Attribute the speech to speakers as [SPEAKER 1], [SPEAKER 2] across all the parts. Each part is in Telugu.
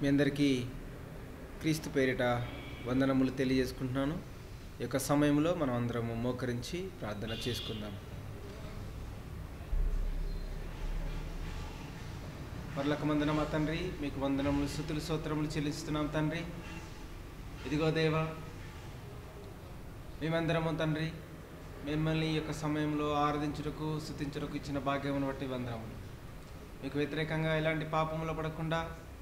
[SPEAKER 1] మీ అందరికీ క్రీస్తు పేరిట వందనములు తెలియజేసుకుంటున్నాను ఈ యొక్క సమయంలో మనం అందరము మోకరించి ప్రార్థన చేసుకుందాం పర్లకు మందన మా తండ్రి మీకు వందనములు స్థుతులు స్తోత్రములు చెల్లిస్తున్నాం తండ్రి ఇదిగో దేవా మేమందరము తండ్రి మిమ్మల్ని ఈ యొక్క సమయంలో ఆరాధించుటకు స్థుతించుటకు ఇచ్చిన భాగ్యమును బట్టి వందనములు మీకు వ్యతిరేకంగా ఎలాంటి పాపములో పడకుండా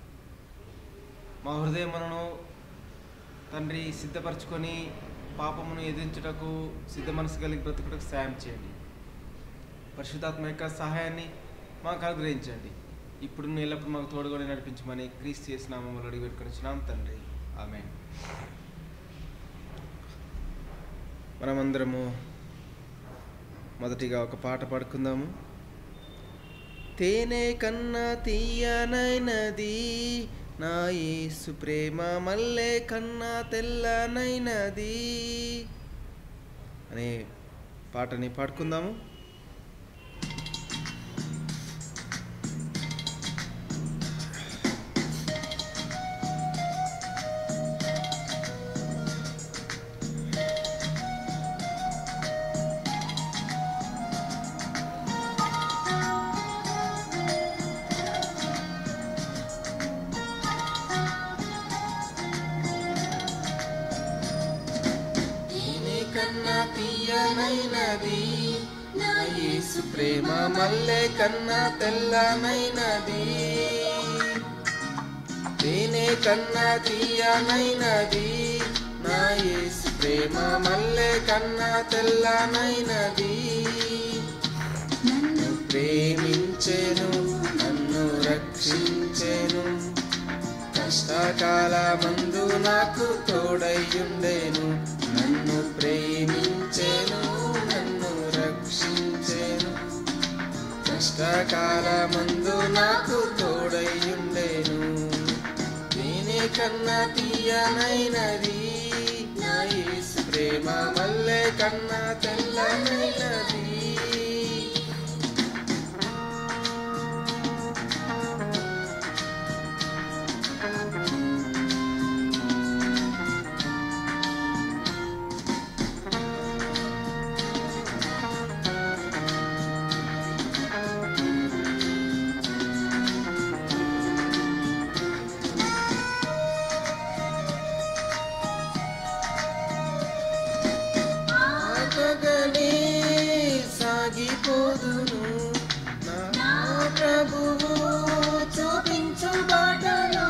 [SPEAKER 1] మా హృదయములను తండ్రి సిద్ధపరచుకొని పాపమును ఎదిరించుటకు సిద్ధ మనసు కలిగి బ్రతుకుటకు సాయం చేయండి పరిశుద్ధాత్మ యొక్క సహాయాన్ని మాకు అనుగ్రహించండి ఇప్పుడు ఎల్లప్పుడు మాకు తోడుకొని నడిపించమని క్రీస్తు చేసిన నామములో అడిగి పెట్టుకొనిచ్చినాం తండ్రి ఆమె మనమందరము మొదటిగా ఒక పాట పాడుకుందాము తేనె కన్నా తీయనైనది నా యేసు ప్రేమ మల్లె కన్నా తెల్లనైనది అనే పాటని పాడుకుందాము తేనె కన్నా తీయనైనది నా యేసు ప్రేమ మల్లె కన్నా తెల్లనైనది తేనె కన్నా తీయనైనది నా యేసు ప్రేమ మల్లె కన్నా తెల్లనైనది నన్ను ప్రేమించెను నన్ను రక్షించెను కష్టకాల మందు నాకు తోడయ్యుండేను నన్ను ప్రేమించెను నన్ను రక్షించెను కష్టకాల మందు నాకు తోడయ్యుండేను నేనే కన్నా తీయనైనది నా యేసు ప్రేమ మల్లె కన్నా తెల్లనైనది ఆగగనే సాగిపోదును నా ప్రభువు చూపించు బాటలో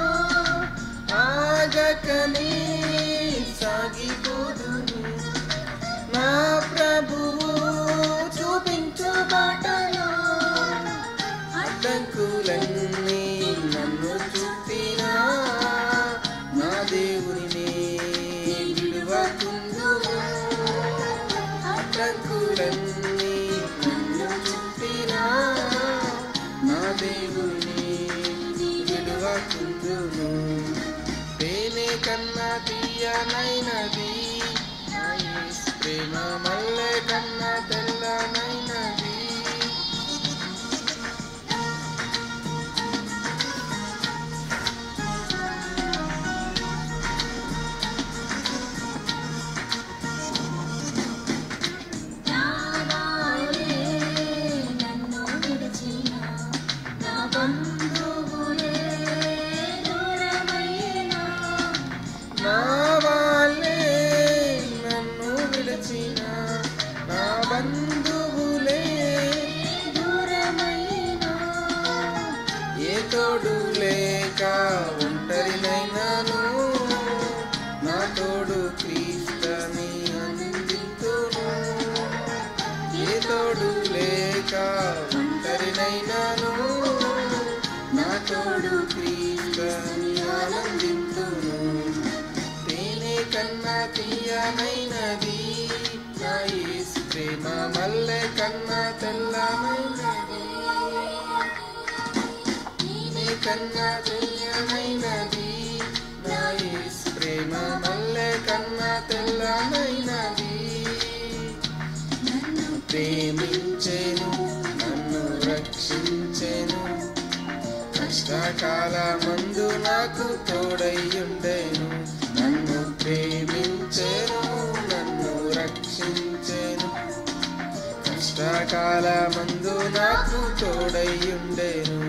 [SPEAKER 1] ఆగకనే సాగిపోదును నా ప్రభువు చూపించు బాటలో అడ్డంకులన్నీ నన్ను చుట్టినా నా దేవుని విడువకుందును అడ్డంకులన్నీ నన్ను చుట్టినా నా దేవుని విడువకుందును తేనె కన్నా తీయనైనది నా యేసు ప్రేమ మల్లె కన్నా తెల్లనైనది
[SPEAKER 2] నావాలే నన్ను విడిచిన నా బంధువులే దూరమైనా
[SPEAKER 1] నా వాళ్ళే నన్ను విడిచిన నా బంధువులే
[SPEAKER 2] దూరమైనా
[SPEAKER 1] ఏ తోడు లేక ఒంటరినైనాను నా తోడు క్రీస్తని అందింతును ఏ తోడు లేక ఒంటరినైనాను నా తోడు క్రీస్తని ఆనందింతును తేనె కన్నా తీయనైనది నా యేసు ప్రేమ మల్లె కన్నా తెల్లనైనది నీ కన్నా తీయనైనది నా యేసు ప్రేమ మల్లె కన్నా తెల్లనైనది
[SPEAKER 2] నన్ను
[SPEAKER 1] ప్రేమించెను నన్ను రక్షించెను కష్టకాల మందు నా నాకు తోడయ్యుండెను నన్ను ప్రేమించెను నన్ను రక్షించెను కష్టకాలమందు నాకు తోడయ్యుండెను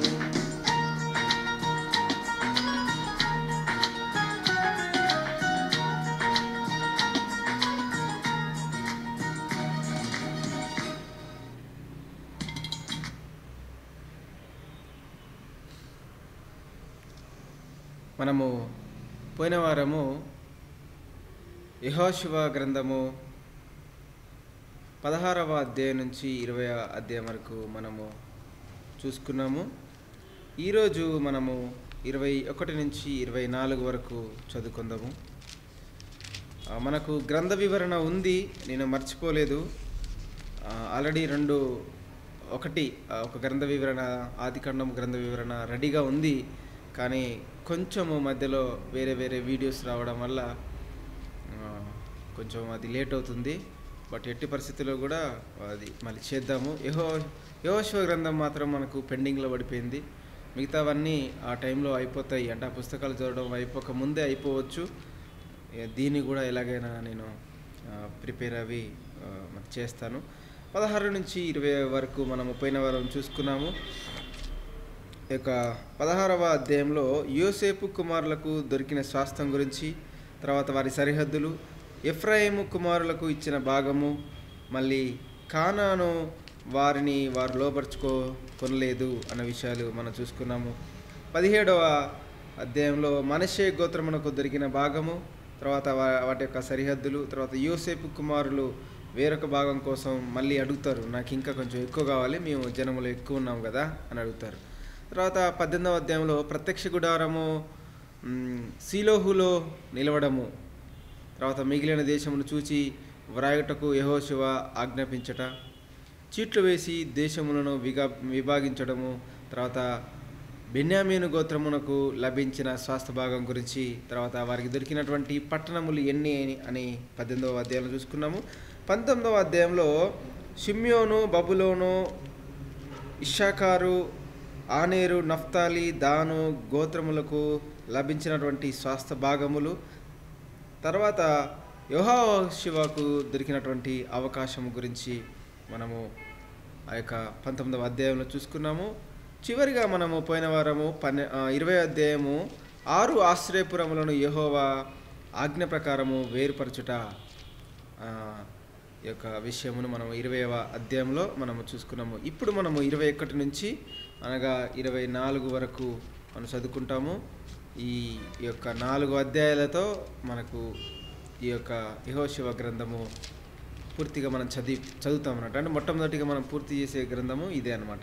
[SPEAKER 1] మనము పోయిన వారము యహోశివ గ్రంథము పదహారవ అధ్యాయం నుంచి ఇరవై అధ్యాయం వరకు మనము చూసుకున్నాము ఈరోజు మనము ఇరవై ఒకటి నుంచి ఇరవై నాలుగు వరకు చదువుకుందాము ఆ, మనకు గ్రంథ వివరణ ఉంది నేను మర్చిపోలేదు ఆ, ఆల్రెడీ రెండు ఒకటి ఆ, ఒక గ్రంథ వివరణ ఆదికాండం గ్రంథ వివరణ రెడీగా ఉంది కానీ కొంచెము మధ్యలో వేరే వేరే వీడియోస్ రావడం వల్ల ఆ, కొంచెం అది లేట్ అవుతుంది బట్ ఎట్టి పరిస్థితుల్లో కూడా అది మళ్ళీ చేద్దాము యహో యహోశివ గ్రంథం మాత్రం మనకు పెండింగ్లో పడిపోయింది మిగతావన్నీ ఆ టైంలో అయిపోతాయి అంటే ఆ పుస్తకాలు చదవడం అయిపోక ముందే అయిపోవచ్చు ఏ, దీన్ని కూడా ఎలాగైనా నేను ప్రిపేర్ అవి ఆ, మరి చేస్తాను పదహారు నుంచి ఇరవై వరకు మనము పోయిన వారం చూసుకున్నాము ఈ యొక్క పదహారవ అధ్యాయంలో యోసేపు కుమారులకు దొరికిన స్వాస్థ్యం గురించి తర్వాత వారి సరిహద్దులు ఎఫ్రాయిము కుమారులకు ఇచ్చిన భాగము మళ్ళీ కానాను వారిని వారు లోపరుచుకో కొనలేదు అన్న విషయాలు మనం చూసుకున్నాము పదిహేడవ అధ్యాయంలో మనషే గోత్రమునకు దొరికిన భాగము తర్వాత వా- వాటి యొక్క సరిహద్దులు తర్వాత యోసేపు కుమారులు వేరొక భాగం కోసం మళ్ళీ అడుగుతారు నాకు ఇంకా కొంచెం ఎక్కువ కావాలి మేము జనములు ఎక్కువ ఉన్నాం కదా అని అడుగుతారు తర్వాత పద్దెనిమిదవ అధ్యాయంలో ప్రత్యక్ష గుడారము మ్, సీలోహులో నిలవడము తర్వాత మిగిలిన దేశమును చూచి వ్రాయుటకు యహోశివ ఆజ్ఞాపించట చీట్లు వేసి దేశములను విగా విభాగించడము తర్వాత బెన్యామీను గోత్రమునకు లభించిన స్వాస్థ భాగం గురించి తర్వాత వారికి దొరికినటువంటి పట్టణములు ఎన్ని అని- అని పద్దెనిమిదవ అధ్యాయంలో చూసుకున్నాము పంతొమ్మిదవ అధ్యాయంలో షిమ్యోను బబులోను ఇషాకారు ఆనేరు నఫ్తాలి దాను గోత్రములకు లభించినటువంటి స్వాస్థ భాగములు తర్వాత శివకు దొరికినటువంటి అవకాశం గురించి మనము ఆ యొక్క పంతొమ్మిదవ అధ్యాయంలో చూసుకున్నాము చివరిగా మనము పోయిన వారము పన్నె ఆ, ఇరవై అధ్యాయము ఆరు ఆశ్రయపురములను యెహోవా ఆజ్ఞ ప్రకారము వేరుపరచుట ఆ, ఈ యొక్క విషయమును మనం ఇరవైవ అధ్యాయంలో మనము చూసుకున్నాము ఇప్పుడు మనము ఇరవై ఒకటి నుంచి అనగా ఇరవై నాలుగు వరకు మనం చదువుకుంటాము ఈ యొక్క నాలుగు అధ్యాయాలతో మనకు ఈ యొక్క యహోశివ గ్రంథము పూర్తిగా మనం చదివి చదువుతాం అన్నట్టు అంటే మొట్టమొదటిగా మనం పూర్తి చేసే గ్రంథము ఇదే అన్నమాట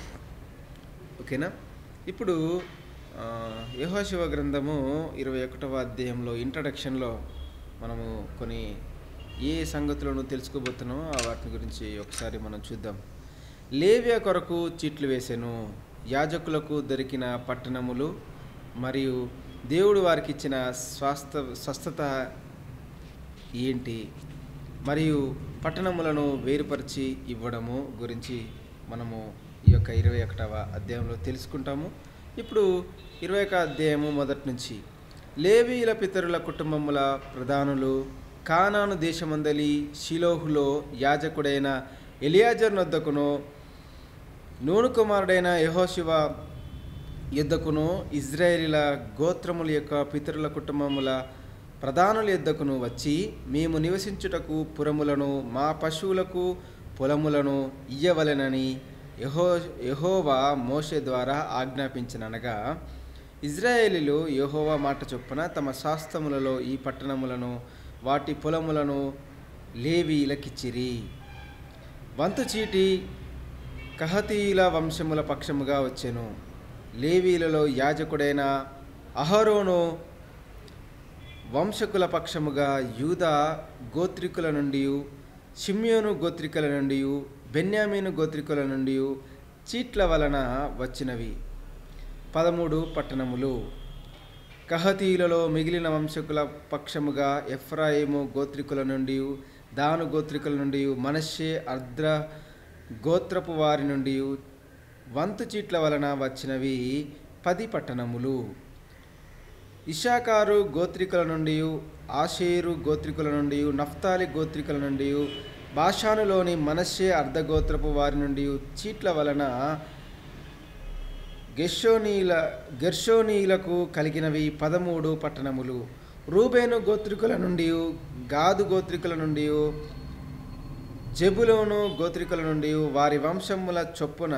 [SPEAKER 1] ఓకేనా ఇప్పుడు ఆ, యెహోషువ గ్రంథము ఇరవై ఒకటవ అధ్యాయంలో ఇంట్రడక్షన్లో మనము కొన్ని ఏ సంగతులను తెలుసుకోబోతున్నామో ఆ వాటి గురించి ఒకసారి మనం చూద్దాం లేవ్య కొరకు చీట్లు వేసెను యాజకులకు దొరికిన పట్టణములు మరియు దేవుడు వారికి ఇచ్చిన స్వాస్థ స్వస్థత ఏంటి మరియు పట్టణములను వేరుపరిచి ఇవ్వడము గురించి మనము ఈ యొక్క ఇరవై ఒకటవ అధ్యాయంలో తెలుసుకుంటాము ఇప్పుడు ఇరవై ఒక అధ్యాయము మొదటి నుంచి లేవీల పితరుల కుటుంబముల ప్రధానులు కానాను దేశమందలి షిలోహులో యాజకుడైన ఎలియాజర్ నొద్దకును నూను కుమారుడైన యహోశివ యుద్ధకును ఇజ్రాయేలీల గోత్రముల యొక్క పితరుల కుటుంబముల ప్రధానుల యుద్ధకును వచ్చి మేము నివసించుటకు పురములను మా పశువులకు పొలములను ఇయ్యవలెనని యహో యహోవా మోషే ద్వారా ఆజ్ఞాపించిననగా ఇజ్రాయేలీలు యహోవా మాట చొప్పున తమ శాస్త్రములలో ఈ పట్టణములను వాటి పొలములను లేవీలకిచ్చిరి వంతు చీటి కహతీయుల వంశముల పక్షముగా వచ్చెను లేవీలలో యాజకుడైన అహరోను వంశకుల పక్షముగా యూదా గోత్రికుల నుండి షిమ్యోను గోత్రికుల నుండి బెన్యామీను గోత్రికుల నుండి చీట్ల వలన వచ్చినవి పదమూడు పట్టణములు కహతీయులలో మిగిలిన వంశకుల పక్షముగా ఎఫ్రాయిము గోత్రికుల నుండి దాను గోత్రికుల నుండి మనషే అర్ద్ర గోత్రపు వారి నుండి వంతు చీట్ల వలన వచ్చినవి పది పట్టణములు ఇషాకారు గోత్రికుల నుండి ఆషేరు గోత్రికుల నుండి నఫ్తాలి గోత్రికుల నుండి భాషానులోని మనషే అర్ధగోత్రపు వారి నుండి చీట్ల వలన గెర్షోనీల గెర్షోనీలకు కలిగినవి పదమూడు పట్టణములు రూబేను గోత్రికుల నుండి గాదు గోత్రికుల నుండి జబులోను గోత్రికుల నుండి వారి వంశముల చొప్పున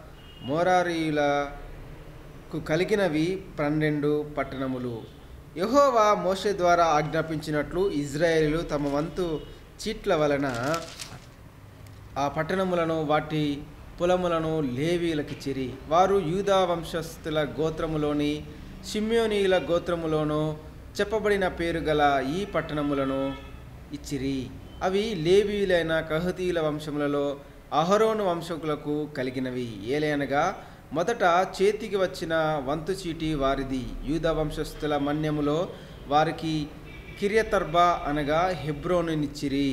[SPEAKER 1] మోరారీయులకు కలిగినవి పన్నెండు పట్టణములు యెహోవా మోషే ద్వారా ఆజ్ఞాపించినట్లు ఇజ్రాయేలీలు తమ వంతు చీట్ల వలన ఆ పట్టణములను వాటి పొలములను లేవీలకిచ్చిరి వారు యూదా వంశస్థుల గోత్రములోని షిమ్యోనీయుల గోత్రములోను చెప్పబడిన పేరు గల ఈ పట్టణములను ఇచ్చిరి అవి లేవీలైన కహతీల వంశములలో అహరోను వంశకులకు కలిగినవి ఏలయనగా మొదట చేతికి వచ్చిన వంతు చీటి వారిది యూదా వంశస్థుల మన్యములో వారికి కిరియతర్బా అనగా హెబ్రోనునిచ్చిరి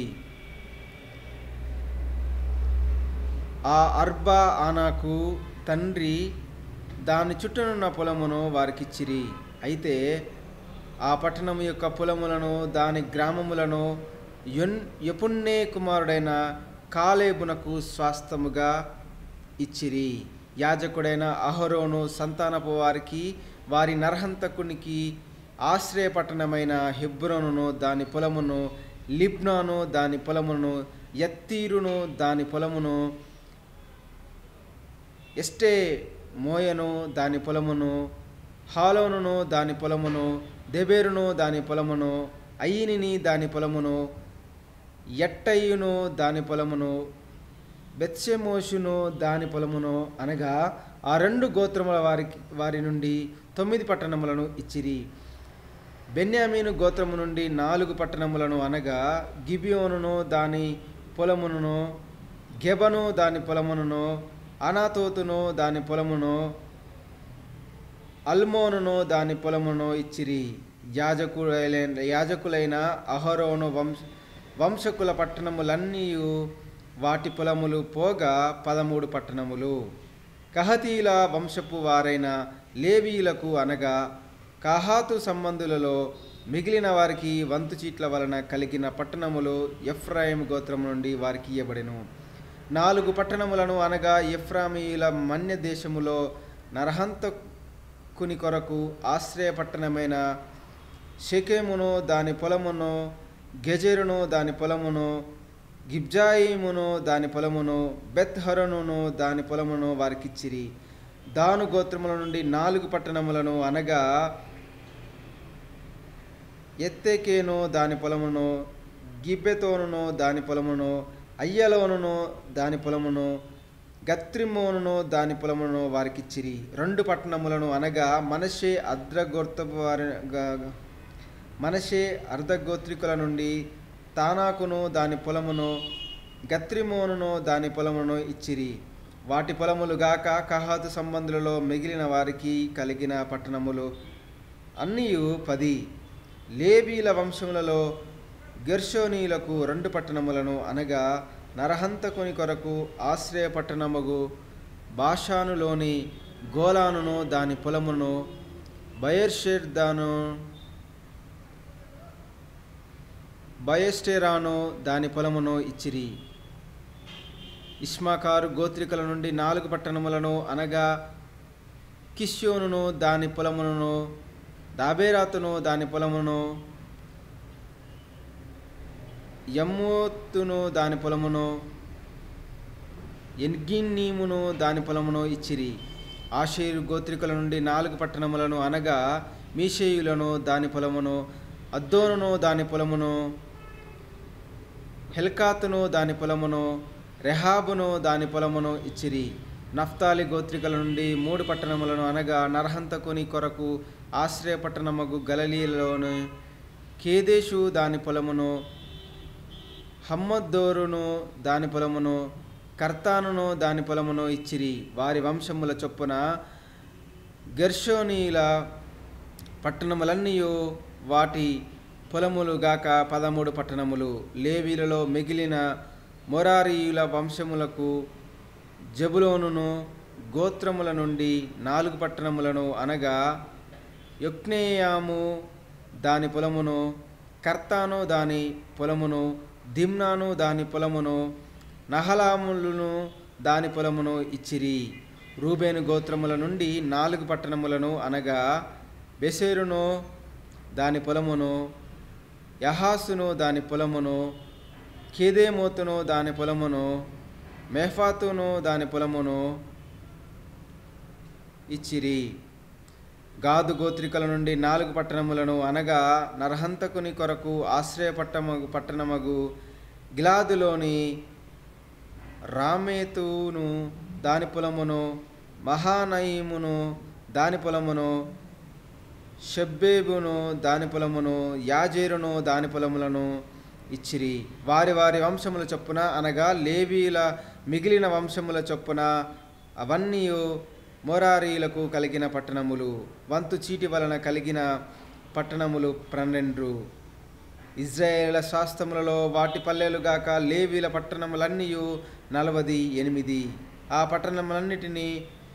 [SPEAKER 1] ఆ అర్బా ఆనాకు తండ్రి దాని చుట్టనున్న పొలమును వారికిచ్చిరి అయితే ఆ పట్టణము యొక్క పొలములను దాని గ్రామములను యొన్ యపున్నే కుమారుడైన కాలేబునకు స్వాస్థముగా ఇచ్చిరి యాజకుడైన అహరోను సంతానపు వారికి వారి నరహంతకునికి ఆశ్రయపట్టణమైన హెబ్రోనును దాని పొలమును లిబ్నాను దాని పొలమును యత్తీరును దాని పొలమును ఎస్టే మోయను దాని పొలమును హాలోనును దాని పొలమును దెబేరును దాని పొలమును అయ్యినిని దాని పొలమును ఎట్టయ్యును దాని పొలమును బెత్సెమోషును దాని పొలమును అనగా ఆ రెండు గోత్రముల వారికి వారి నుండి తొమ్మిది పట్టణములను ఇచ్చిరి బెన్యామీను గోత్రము నుండి నాలుగు పట్టణములను అనగా గిబియోనును దాని పొలమును గెబను దాని పొలమును అనాతోతును దాని పొలమును అల్మోనును దాని పొలమును ఇచ్చిరి యాజకులైన యాజకులైన అహరోను వంశ వంశకుల పట్టణములన్నీ వాటి పొలములు పోగా పదమూడు పట్టణములు కహతీల వంశపు వారైన లేవీలకు అనగా కహాతు సంబంధులలో మిగిలిన వారికి వంతు చీట్ల వలన కలిగిన పట్టణములు ఎఫ్రాయిం గోత్రం నుండి వారికి ఇవ్వబడెను నాలుగు పట్టణములను అనగా ఎఫ్రామీయుల మన్య దేశములో నరహంతకుని కొరకు ఆశ్రయ పట్టణమైన షెకెమును దాని పొలమును గెజెరును దాని పొలమును గిబ్జాయిమును దాని పొలమును బెత్హరనును దాని పొలమును వారికిచ్చిరి దాను గోత్రముల నుండి నాలుగు పట్టణములను అనగా ఎత్తెకేను దాని పొలమును గిబ్బెతోనును దాని పొలమును అయ్యలోనును దాని పొలమును గత్రిమోనును దాని పొలమును వారికిచ్చిరి రెండు పట్టణములను అనగా మనషే అద్రగోర్తపు వారి గ- మనషే అర్ధగోత్రికుల నుండి తానాకును దాని పొలమును గత్రిమోనును దాని పొలమును ఇచ్చిరి వాటి పొలములు గాక కహాతు సంబంధులలో మిగిలిన వారికి కలిగిన పట్టణములు అన్నీయు పది లేబీల వంశములలో గెర్షోనీలకు రెండు పట్టణములను అనగా నరహంతకుని కొరకు ఆశ్రయ పట్టణముగు బాషానులోని గోలానును దాని పొలమును బయర్షెర్ దాను బయస్టెరాను దాని పొలమును ఇచ్చిరి ఇష్మాకారు గోత్రికల నుండి నాలుగు పట్టణములను అనగా కిష్యోనును దాని పొలమును దాబేరాతును దాని పొలమును యమ్మోత్తును దాని పొలమును ఎన్గిన్నీమును దాని పొలమును ఇచ్చిరి ఆషేరు గోత్రికుల నుండి నాలుగు పట్టణములను అనగా మీషేయులను దాని పొలమును అద్దోనును దాని పొలమును హెల్కాతును దాని పొలమును రెహాబును దాని పొలమును ఇచ్చిరి నఫ్తాలి గోత్రికల నుండి మూడు పట్టణములను అనగా నరహంతకుని కొరకు ఆశ్రయ పట్టణముగు గలలీలోను కేదేశు దాని పొలమును హమ్మద్దోరును దాని పొలమును కర్తానును దాని పొలమును ఇచ్చిరి వారి వంశముల చొప్పున గెర్షోనీల పట్టణములన్నీ వాటి పొలములు గాక పదమూడు పట్టణములు లేవీలలో మిగిలిన మొరారీయుల వంశములకు జబులోనును గోత్రముల నుండి నాలుగు పట్టణములను అనగా యొక్నేయాము దాని పొలమును కర్తాను దాని పొలమును దిమ్నాను దాని పొలమును నహలాములను దాని పొలమును ఇచ్చిరి రూబేను గోత్రముల నుండి నాలుగు పట్టణములను అనగా బెసేరును దాని పొలమును యహాసును దాని పొలమును కేదేమోతును దాని పొలమును మెహఫాతును దాని పొలమును ఇచ్చిరి గాదు గోత్రికల నుండి నాలుగు పట్టణములను అనగా నరహంతకుని కొరకు ఆశ్రయపట్టమగు పట్టణమగు గిలాదులోని రామేతును దాని పొలమును మహానయిమును దాని పొలమును షబ్బేబును దాని పొలమును యాజేరును దాని పొలములను ఇచ్చిరి వారి వారి వంశముల చొప్పున అనగా లేవీల మిగిలిన వంశముల చొప్పున అవన్నీ మొరారీలకు కలిగిన పట్టణములు వంతు చీటి వలన కలిగిన పట్టణములు పన్నెండు ఇజ్రాయేల శాస్త్రములలో వాటి పల్లెలుగాక లేవీల పట్టణములన్నీ నలవది ఎనిమిది ఆ పట్టణములన్నిటినీ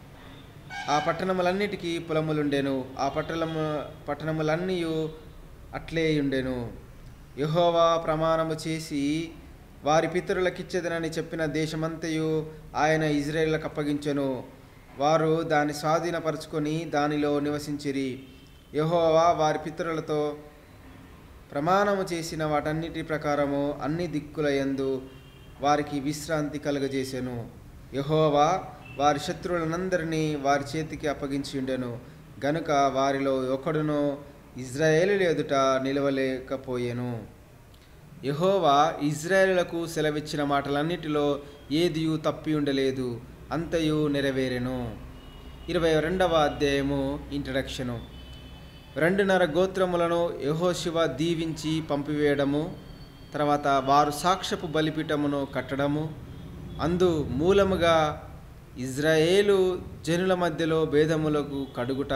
[SPEAKER 1] ఆ పట్టణములన్నిటికీ పొలములుండెను ఆ పట్టణము పట్టణములన్నీ అట్లే ఉండెను యెహోవా ప్రమాణము చేసి వారి పితరులకిచ్చేదనని చెప్పిన దేశమంతయు ఆయన ఇజ్రాయేళ్లకు అప్పగించెను వారు దాన్ని స్వాధీనపరుచుకొని దానిలో నివసించిరి యెహోవా వారి పితరులతో ప్రమాణము చేసిన వాటన్నిటి ప్రకారము అన్ని దిక్కుల యందు వారికి విశ్రాంతి కలుగజేసెను యెహోవా వారి శత్రువులనందరినీ వారి చేతికి అప్పగించి ఉండెను గనుక వారిలో ఒకడును ఇజ్రాయేలు ఎదుట నిలవలేకపోయెను యెహోవా ఇజ్రాయేలులకు సెలవిచ్చిన మాటలన్నిటిలో ఏదియు తప్పి ఉండలేదు అంతయు నెరవేరెను ఇరవై రెండవ అధ్యాయము ఇంట్రడక్షను రెండున్నర గోత్రములను యెహోషువ దీవించి పంపివేయడము తర్వాత వారు సాక్ష్యపు బలిపీఠమును కట్టడము అందు మూలముగా ఇజ్రాయేలు జనుల మధ్యలో భేదములకు కడుగుట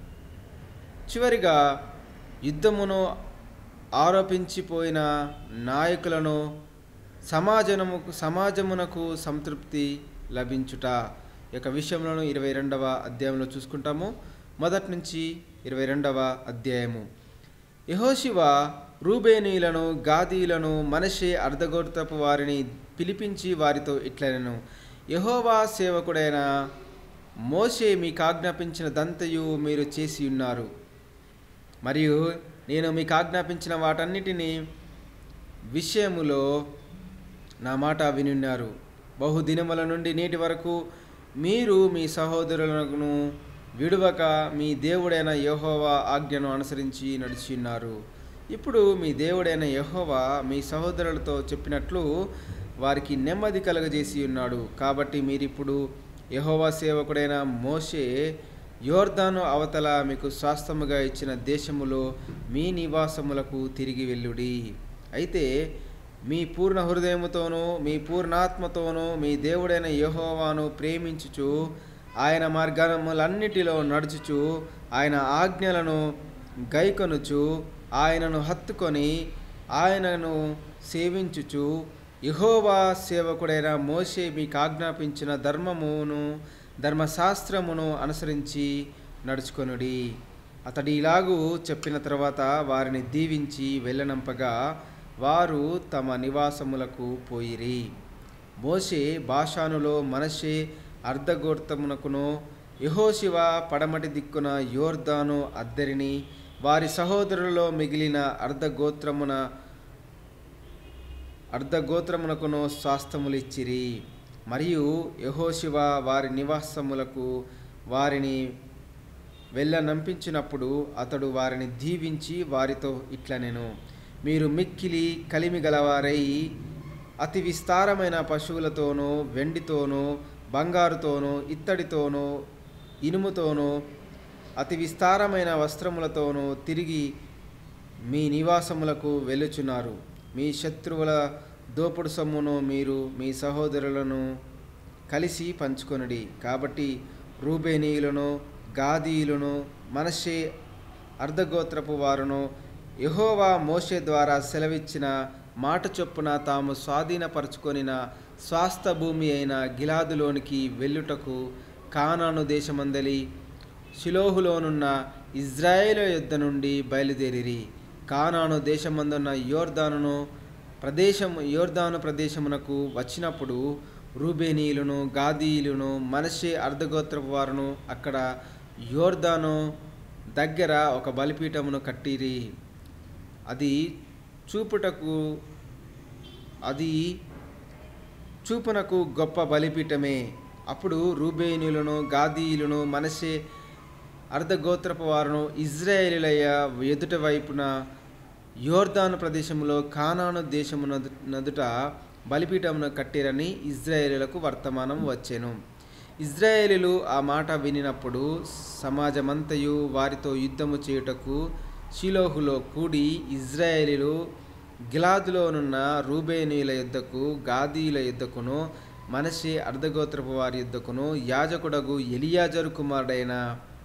[SPEAKER 1] చివరిగా యుద్ధమును ఆరోపించిపోయిన నాయకులను సమాజముకు సమాజమునకు సంతృప్తి లభించుట ఈ యొక్క విషయంలోను ఇరవై రెండవ అధ్యాయంలో చూసుకుంటాము మొదటి నుంచి ఇరవై రెండవ అధ్యాయము యహోశివ రూబేనీలను గాదీలను మనషే అర్ధగోత్రపు వారిని పిలిపించి వారితో ఇట్లనెను యహోవా సేవకుడైన మోషే మీకు ఆజ్ఞాపించిన దంతయు మీరు చేసి ఉన్నారు మరియు నేను మీకు ఆజ్ఞాపించిన వాటన్నిటిని విషయములో నా మాట వినున్నారు బహుదినముల నుండి నేటి వరకు మీరు మీ సహోదరులను విడువక మీ దేవుడైన యెహోవా ఆజ్ఞను అనుసరించి నడిచిన్నారు ఇప్పుడు మీ దేవుడైన యెహోవా మీ సహోదరులతో చెప్పినట్లు వారికి నెమ్మది కలుగజేసి ఉన్నాడు కాబట్టి మీరిప్పుడు యెహోవా సేవకుడైన మోషే యోర్దాను అవతల మీకు స్వాస్థముగా ఇచ్చిన దేశములో మీ నివాసములకు తిరిగి వెళ్ళుడి అయితే మీ పూర్ణ హృదయముతోనూ మీ పూర్ణాత్మతోనూ మీ దేవుడైన యెహోవాను ప్రేమించుచు ఆయన మార్గములన్నిటిలో నడుచుచు ఆయన ఆజ్ఞలను గైకొనుచు ఆయనను హత్తుకొని ఆయనను సేవించుచు యెహోవా సేవకుడైన మోషే మీకు ఆజ్ఞాపించిన ధర్మమును ధర్మశాస్త్రమును అనుసరించి నడుచుకొనుడి అతడి ఇలాగూ చెప్పిన తర్వాత వారిని దీవించి వెళ్ళనంపగా వారు తమ నివాసములకు పోయిరి మోషే భాషానులో మనషే అర్ధగోర్తమునకును యహోశివ పడమటి దిక్కున యోర్దాను అద్దరిని వారి సహోదరులలో మిగిలిన అర్ధగోత్రమున అర్ధగోత్రమునకును స్వాస్థములిచ్చిరి మరియు యహోశివ వారి నివాసములకు వారిని వెళ్ళనంపించినప్పుడు అతడు వారిని దీవించి వారితో ఇట్లనెను మీరు మిక్కిలి కలిమి గలవారై అతి విస్తారమైన పశువులతోనూ వెండితోనూ బంగారుతోనూ ఇత్తడితోనూ ఇనుముతోనూ అతి విస్తారమైన వస్త్రములతోనూ తిరిగి మీ నివాసములకు వెళ్ళుచున్నారు మీ శత్రువుల దోపుడు సొమ్మును మీరు మీ సహోదరులను కలిసి పంచుకొనుడి కాబట్టి రూబేనీయులను గాదీయులను మనషే అర్ధగోత్రపు వారును యెహోవా మోషే ద్వారా సెలవిచ్చిన మాట చొప్పున తాము స్వాధీనపరచుకొనిన స్వాస్థ భూమి అయిన గిలాదులోనికి వెళ్ళుటకు కానాను దేశమందలి షిలోహులోనున్న ఇజ్రాయేలు యుద్ధ నుండి బయలుదేరిరి కానాను దేశమందున్న యోర్దానును ప్రదేశం యోర్దాను ప్రదేశమునకు వచ్చినప్పుడు రూబేనీయులను గాదీయులను మనషే అర్ధగోత్రపు వారును అక్కడ యోర్దాను దగ్గర ఒక బలిపీఠమును కట్టిరి అది చూపుటకు అది చూపునకు గొప్ప బలిపీఠమే అప్పుడు రూబేనులను గాదీయులను మనసే అర్ధగోత్రపు వారును ఇజ్రాయేలీలయ ఎదుట వైపున యోర్దాను ప్రదేశంలో కానాను దేశము నదు- నదుట బలిపీఠమును కట్టిరని ఇజ్రాయేలీలకు వర్తమానం వచ్చెను ఇజ్రాయేలీలు ఆ మాట వినినప్పుడు సమాజమంతయు వారితో యుద్ధము చేయుటకు షిలోహులో కూడి ఇజ్రాయేలీలు గిలాదులోనున్న రూబేనీయుల యుద్ధకు గాదీయుల యుద్ధకును మనషే అర్ధగోత్రపు వారి యుద్ధకును యాజకుడగు ఎలియాజరు కుమారుడైన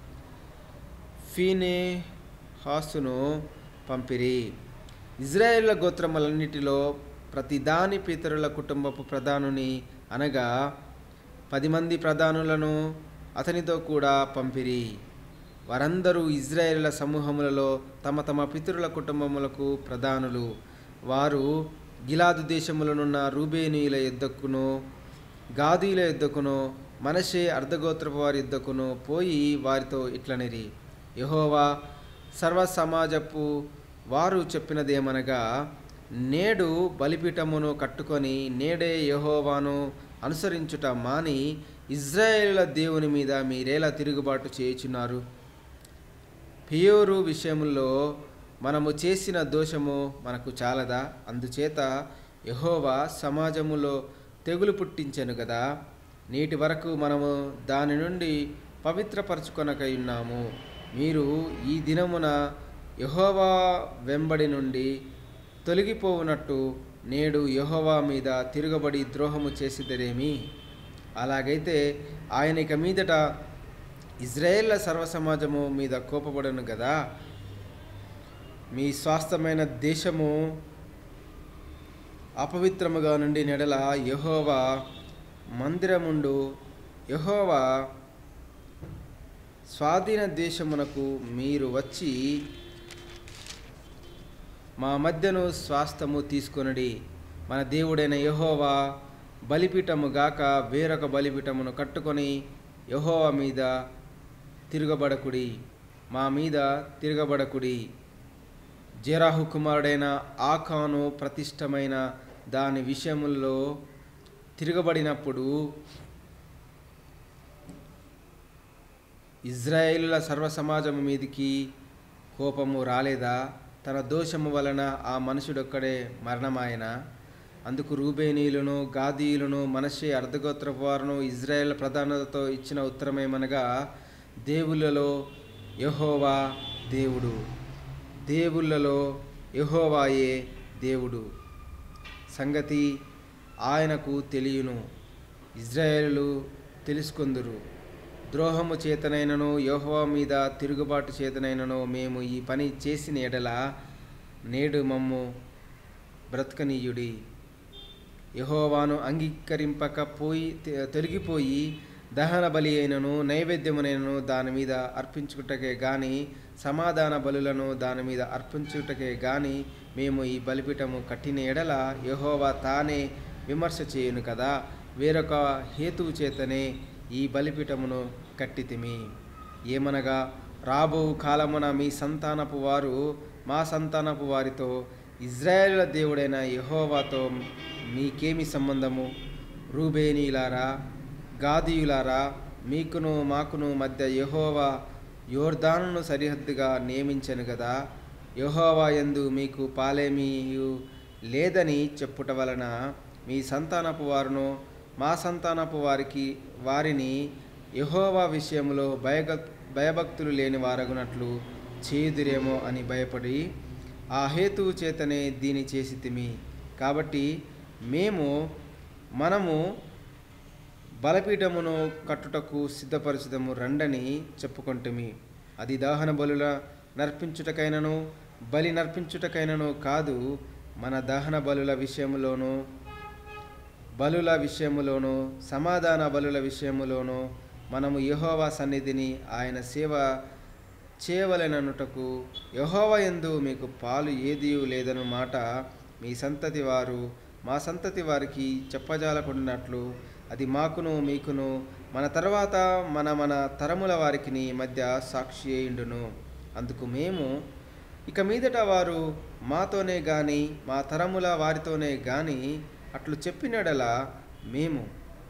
[SPEAKER 1] ఫీనే హాసును పంపిరి ఇజ్రాయేళ్ల గోత్రములన్నిటిలో ప్రతి దాని పితరుల కుటుంబపు ప్రధానుని అనగా పది మంది ప్రధానులను అతనితో కూడా పంపిరి వారందరూ ఇజ్రాయేళ్ల సమూహములలో తమ తమ పితరుల కుటుంబములకు ప్రధానులు వారు గిలాదు దేశములనున్న రూబేనీయుల యుద్ధకును గాదీల యుద్ధకును మనషే అర్ధగోత్రపు వారి యుద్ధకును పోయి వారితో ఇట్లనిరి యహోవా సర్వ సమాజపు వారు చెప్పినదేమనగా నేడు బలిపీఠమును కట్టుకొని నేడే యహోవాను అనుసరించుట మాని ఇజ్రాయేలుల దేవుని మీద మీరేలా తిరుగుబాటు చేయుచున్నారు పియోరు విషయంలో మనము చేసిన దోషము మనకు చాలదా అందుచేత యహోవా సమాజములో తెగులు పుట్టించెను కదా నేటి వరకు మనము దాని నుండి పవిత్రపరచుకొనకై ఉన్నాము మీరు ఈ దినమున యహోవా వెంబడి నుండి తొలగిపోవునట్టు నేడు యహోవా మీద తిరగబడి ద్రోహము చేసిదరేమి అలాగైతే ఆయన ఇక మీదట ఇజ్రాయేళ్ల సర్వసమాజము మీద కోపపడను కదా మీ స్వాస్థమైన దేశము అపవిత్రముగా నుండి నెడల యహోవా మందిరముండు యహోవా స్వాధీన దేశమునకు మీరు వచ్చి మా మధ్యను స్వాస్థము తీసుకొనడి మన దేవుడైన యహోవా బలిపీఠము గాక వేరొక బలిపీఠమును కట్టుకొని యహోవా మీద తిరగబడకుడి మా మీద తిరగబడకుడి జెరాహు కుమారుడైన ఆకాను ప్రతిష్టమైన దాని విషయముల్లో తిరగబడినప్పుడు ఇజ్రాయేలుల సర్వసమాజము మీదికి కోపము రాలేదా తన దోషము వలన ఆ మనుషుడొక్కడే మరణమాయన అందుకు రూబేనీయులను గాదీయులను మనషే అర్ధగోత్రపు వారును ఇజ్రాయేల్ ప్రధానతతో ఇచ్చిన ఉత్తరమేమనగా దేవుళ్ళలో యహోవా దేవుడు దేవుళ్ళలో యహోవాయే దేవుడు సంగతి ఆయనకు తెలియను ఇజ్రాయేలు తెలుసుకొందురు ద్రోహము చేతనైనను యెహోవా మీద తిరుగుబాటు చేతనైనను మేము ఈ పని చేసిన ఎడల నేడు మమ్ము బ్రతకనీయుడి యహోవాను అంగీకరింపకపోయి తె- తొలగిపోయి దహన బలి అయినను నైవేద్యమునైనను దాని మీద అర్పించుటకే గాని సమాధాన బలులను దాని మీద అర్పించుటకే గాని మేము ఈ బలిపీఠము కట్టిన ఎడల యహోవా తానే విమర్శ చేయును కదా వేరొక హేతువు చేతనే ఈ బలిపీఠమును కట్టితిమి ఏమనగా రాబో కాలమున మీ సంతానపు వారు మా సంతానపు వారితో ఇజ్రాయేలుల దేవుడైన యెహోవాతో మీకేమి సంబంధము రూబేనీలారా గాదీయులారా మీకును మాకును మధ్య యెహోవా యోర్దానును సరిహద్దుగా నియమించను కదా యెహోవా యందు మీకు పాలేమీయు లేదని చెప్పుట వలన మీ సంతానపు వారును మా సంతానపు వారికి వారిని యెహోవా విషయంలో భయగ భయభక్తులు లేని వారగునట్లు చేయుదురేమో అని భయపడి ఆ హేతువు చేతనే దీని చేసితిమి కాబట్టి మేము మనము బలపీఠమును కట్టుటకు సిద్ధపరచుదము రండని చెప్పుకొంటిమి అది దహన బలుల నర్పించుటకైనను బలి నర్పించుటకైనను కాదు మన దహన బలుల విషయములోను బలుల విషయములోను సమాధాన బలుల విషయములోను మనము యెహోవా సన్నిధిని ఆయన సేవ చేయవలెననుటకు యెహోవా యందు మీకు పాలు ఏదీ లేదను మాట మీ సంతతి వారు మా సంతతి వారికి చెప్పజాలకుండినట్లు అది మాకును మీకును మన తర్వాత మన మన తరముల వారికి మధ్య సాక్షి అయిండును అందుకు మేము ఇక మీదట వారు మాతోనే గాని మా తరముల వారితోనే గాని అట్లు చెప్పినడలా మేము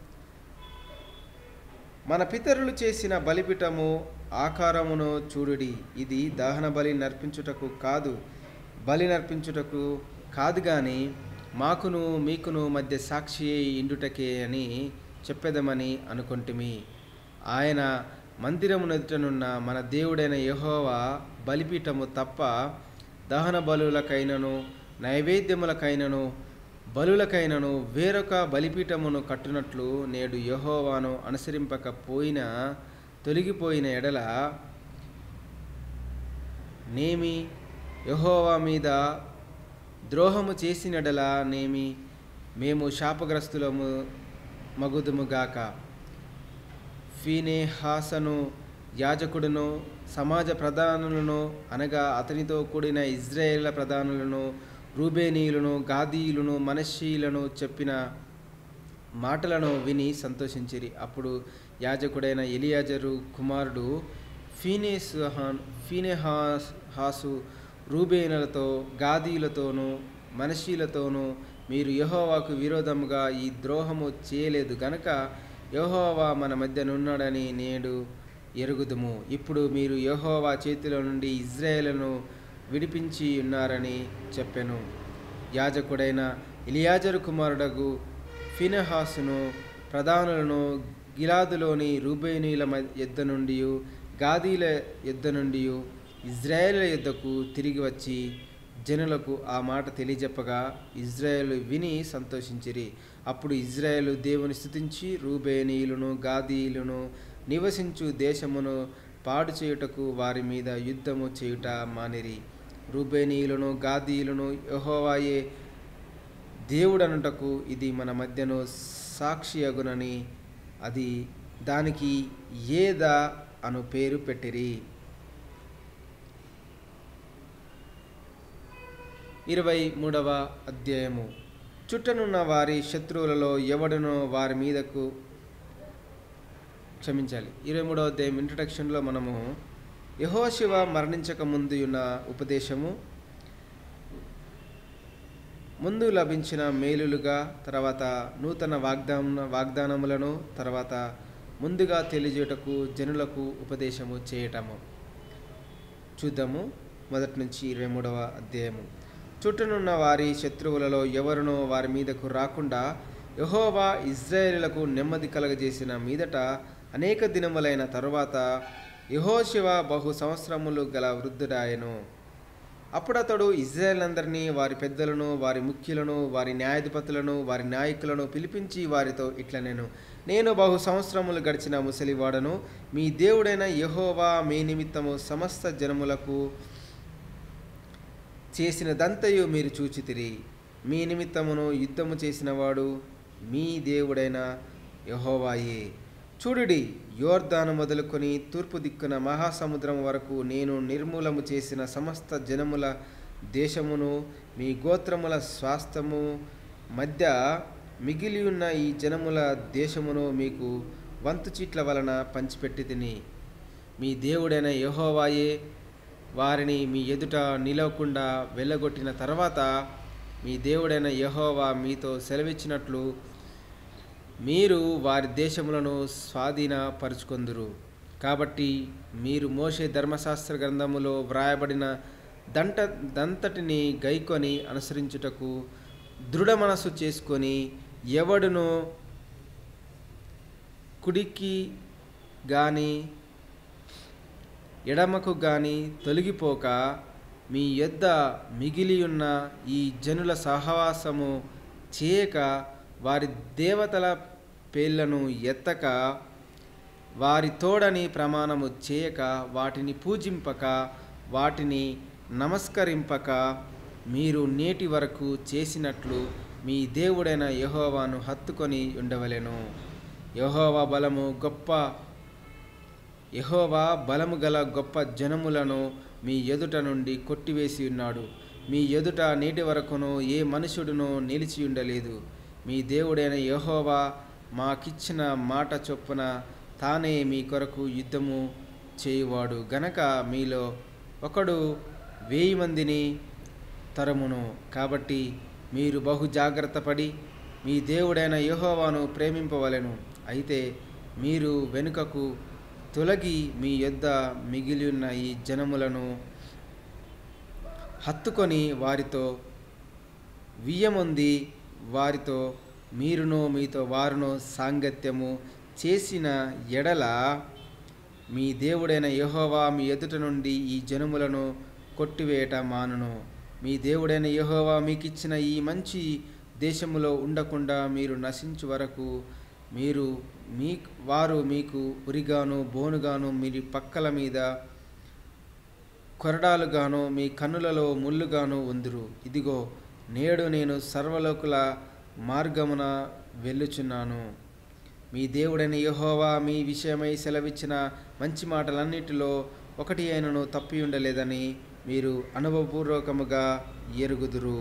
[SPEAKER 1] మన పితరులు చేసిన బలిపీఠము ఆకారమును చూడుడి ఇది దహన బలి నర్పించుటకు కాదు బలి నర్పించుటకు కాదు గాని మాకును మీకును మధ్య సాక్షి ఇండుటకే అని చెప్పెదమని అనుకొంటిమి ఆయన మందిరమునెదుటనున్న మన దేవుడైన యెహోవా బలిపీఠము తప్ప దహన బలులకైనను నైవేద్యములకైనను బలులకైనను వేరొక బలిపీఠమును కట్టునట్లు నేడు యెహోవాను అనుసరింపకపోయిన తొలగిపోయిన ఎడల నేమి యెహోవా మీద ద్రోహము చేసినడల నేమి మేము శాపగ్రస్తులము మగుదుముగాక ఫీనేహాసను యాజకుడును సమాజ ప్రధానులను అనగా అతనితో కూడిన ఇజ్రాయేళ్ల ప్రధానులను రూబేనీయులను గాదీయులను మనషీలను చెప్పిన మాటలను విని సంతోషించిరి అప్పుడు యాజకుడైన ఎలియాజరు కుమారుడు ఫీనేస్ ఫీనేహాస్ హాసు రూబేనులతో గాదీలతోనూ మనషీలతోనూ మీరు యెహోవాకు విరోధముగా ఈ ద్రోహము చేయలేదు గనక యెహోవా మన మధ్యనున్నాడని నేడు ఎరుగుదుము ఇప్పుడు మీరు యెహోవా చేతిలో నుండి ఇజ్రాయేలును విడిపించి ఉన్నారని చెప్పెను యాజకుడైన ఇలియాజరు కుమారుడగు ఫినహాసును ప్రధానులను గిలాదులోని రూబేనీల యొద్ద నుండి గాదీల యొద్ద నుండి ఇజ్రాయేల్ యొద్దకు తిరిగి వచ్చి జనులకు ఆ మాట తెలియజెప్పగా ఇజ్రాయేల్ విని సంతోషించిరి అప్పుడు ఇజ్రాయేలు దేవుని స్థుతించి రూబేనీయులను గాదీయులను నివసించు దేశమును పాడు చేయుటకు వారి మీద యుద్ధము చేయుట మానిరి రూబేనీయులను గాదీయులను యెహోవాయే దేవుడనుటకు ఇది మన మధ్యను సాక్షి అగునని అది దానికి ఏదా అను పేరు పెట్టిరి ఇరవై మూడవ అధ్యాయము చుట్టనున్న వారి శత్రువులలో ఎవడునో వారి మీదకు క్షమించాలి ఇరవై మూడవ అధ్యాయం ఇంట్రడక్షన్లో మనము యహోశివ మరణించక ముందు ఉన్న ఉపదేశము ముందు లభించిన మేలులుగా తర్వాత నూతన వాగ్దాన వాగ్దానములను తర్వాత ముందుగా తెలియజేయటకు జనులకు ఉపదేశము చేయటము చూద్దాము మొదటి నుంచి ఇరవై మూడవ అధ్యాయము చుట్టనున్న వారి శత్రువులలో ఎవరునో వారి మీదకు రాకుండా యహోవా ఇజ్రాయేలులకు నెమ్మది కలగజేసిన మీదట అనేక దినములైన తరువాత యహోశివ బహు సంవత్సరములు గల వృద్ధుడాయను అప్పుడు అతడు ఇజ్రాయెల్ అందరినీ వారి పెద్దలను వారి ముఖ్యులను వారి న్యాయాధిపతులను వారి నాయకులను పిలిపించి వారితో ఇట్లా నేను నేను బహు సంవత్సరములు గడిచిన ముసలివాడను మీ దేవుడైన యెహోవా మీ నిమిత్తము సమస్త జనములకు చేసిన దంతయు మీరు చూచితిరి మీ నిమిత్తమును యుద్ధము చేసినవాడు మీ దేవుడైన యహోవాయే చూడుడి యోర్దాను మొదలుకొని తూర్పు దిక్కున మహాసముద్రం వరకు నేను నిర్మూలము చేసిన సమస్త జనముల దేశమును మీ గోత్రముల స్వాస్థము మధ్య మిగిలి ఉన్న ఈ జనముల దేశమును మీకు వంతు చీట్ల వలన పంచిపెట్టి తిని మీ దేవుడైన యహోవాయే వారిని మీ ఎదుట నిలవకుండా వెళ్ళగొట్టిన తర్వాత మీ దేవుడైన యహోవా మీతో సెలవిచ్చినట్లు మీరు వారి దేశములను స్వాధీనపరుచుకొందురు కాబట్టి మీరు మోషే ధర్మశాస్త్ర గ్రంథములో వ్రాయబడిన దంట దంతటిని గైకొని అనుసరించుటకు దృఢ మనస్సు చేసుకొని ఎవడును కుడికి కానీ ఎడమకు గాని తొలగిపోక మీ యొద్ద మిగిలియున్న ఈ జనుల సహవాసము చేయక వారి దేవతల పేర్లను ఎత్తక వారి తోడని ప్రమాణము చేయక వాటిని పూజింపక వాటిని నమస్కరింపక మీరు నేటి వరకు చేసినట్లు మీ దేవుడైన యహోవాను హత్తుకొని ఉండవలెను యహోవా బలము గొప్ప యెహోవా బలము గల గొప్ప జనములను మీ ఎదుట నుండి కొట్టివేసి ఉన్నాడు మీ ఎదుట నేటి వరకును ఏ మనుషుడును నిలిచి ఉండలేదు మీ దేవుడైన యెహోవా మాకిచ్చిన మాట చొప్పున తానే మీ కొరకు యుద్ధము చేయువాడు గనక మీలో ఒకడు వేయి మందిని తరమును కాబట్టి మీరు బహు జాగ్రత్త పడి మీ దేవుడైన యెహోవాను ప్రేమింపవలెను అయితే మీరు వెనుకకు తొలగి మీ యొద్ద మిగిలి ఉన్న ఈ జనములను హత్తుకొని వారితో వియ్యముంది వారితో మీరును మీతో వారును సాంగత్యము చేసిన ఎడల మీ దేవుడైన యెహోవా మీ ఎదుట నుండి ఈ జనములను కొట్టివేయట మానును మీ దేవుడైన యెహోవా మీకిచ్చిన ఈ మంచి దేశములో ఉండకుండా మీరు నశించు వరకు మీరు మీ వారు మీకు ఉరిగాను బోనుగాను మీ పక్కల మీద కొరడాలుగాను మీ కన్నులలో ముళ్ళుగాను ఉందురు ఇదిగో నేడు నేను సర్వలోకుల మార్గమున వెళ్ళుచున్నాను మీ దేవుడైన యెహోవా మీ విషయమై సెలవిచ్చిన మంచి మాటలన్నిటిలో ఒకటి అయినను తప్పి ఉండలేదని మీరు అనుభవపూర్వకముగా ఎరుగుదురు